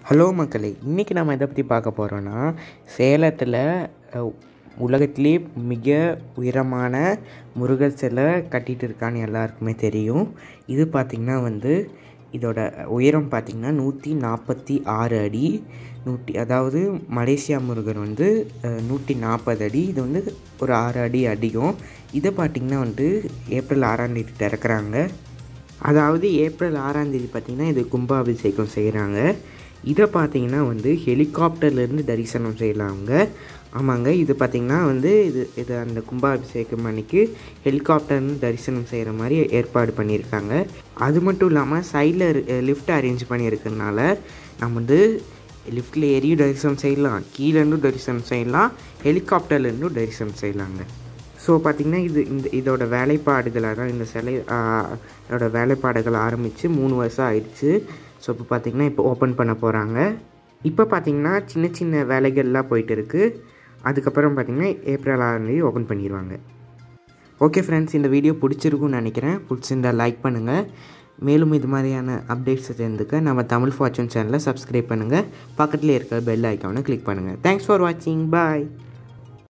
hello மக்களே இன்றைக்கி நம்ம எதை பற்றி பார்க்க போகிறோன்னா சேலத்தில் அஹ், உலகத்திலே மிக உயரமான முருகர் சிலை கட்டிட்டு இருக்கான்னு எல்லாருக்குமே தெரியும் இது பார்த்திங்கன்னா வந்து இதோட உயரம் பார்த்திங்கன்னா நூற்றி நாற்பத்தி ஆறு அடி நூற்றி அதாவது மலேசியா முருகர் வந்து அஹ், நூற்றி நாற்பது அடி இது வந்து ஒரு ஆறு அடி அதிகம் இதை பார்த்திங்கன்னா வந்து ஏப்ரல் ஆறாம் தேதி திறக்கிறாங்க அதாவது ஏப்ரல் ஆறாம் தேதி பார்த்திங்கன்னா இது கும்பாபிஷேகம் செய்கிறாங்க இதை பார்த்தீங்கன்னா வந்து ஹெலிகாப்டர்லேருந்து தரிசனம் செய்யலாங்க ஆமாங்க இது பார்த்திங்கன்னா வந்து இது இது அந்த கும்பாபிஷேகம் அன்னைக்கு ஹெலிகாப்டர்லேருந்து தரிசனம் செய்கிற மாதிரி ஏற்பாடு பண்ணியிருக்காங்க அது மட்டும் இல்லாமல் சைடில் லிஃப்ட் அரேஞ்ச் பண்ணியிருக்கறனால நம்ம வந்து லிஃப்ட்டில் ஏறியும் தரிசனம் செய்யலாம் கீழேருந்தும் தரிசனம் செய்யலாம் ஹெலிகாப்டர்லேருந்தும் தரிசனம் செய்யலாங்க ஸோ பார்த்திங்கன்னா இது இந்த இதோட வேலைப்பாடுகளாக தான் இந்த சிலை ஆ, இதோட வேலைப்பாடுகள் ஆரம்பித்து மூணு வருஷம் ஆயிடுச்சு ஸோ இப்போ பார்த்திங்கன்னா இப்போ ஓப்பன் பண்ண போகிறாங்க இப்போ பார்த்திங்கன்னா சின்ன சின்ன வேலைகள்லாம் போயிட்டு இருக்குது அதுக்கப்புறம் பார்த்திங்கன்னா ஏப்ரல் ஆறாம் தேதி ஓப்பன் பண்ணிடுவாங்க ஓகே ஃப்ரெண்ட்ஸ் இந்த வீடியோ பிடிச்சிருக்கும்னு நினைக்கிறேன் பிடிச்சிருந்தா லைக் பண்ணுங்கள் மேலும் இது மாதிரியான அப்டேட்ஸை தெரிந்துக்க நம்ம தமிழ் ஃபார்ச்சூன் சேனலை சப்ஸ்கிரைப் பண்ணுங்கள் பக்கத்தில் இருக்க பெல் ஐக்கானை கிளிக் பண்ணுங்கள் தேங்க்ஸ் ஃபார் வாட்சிங் பாய்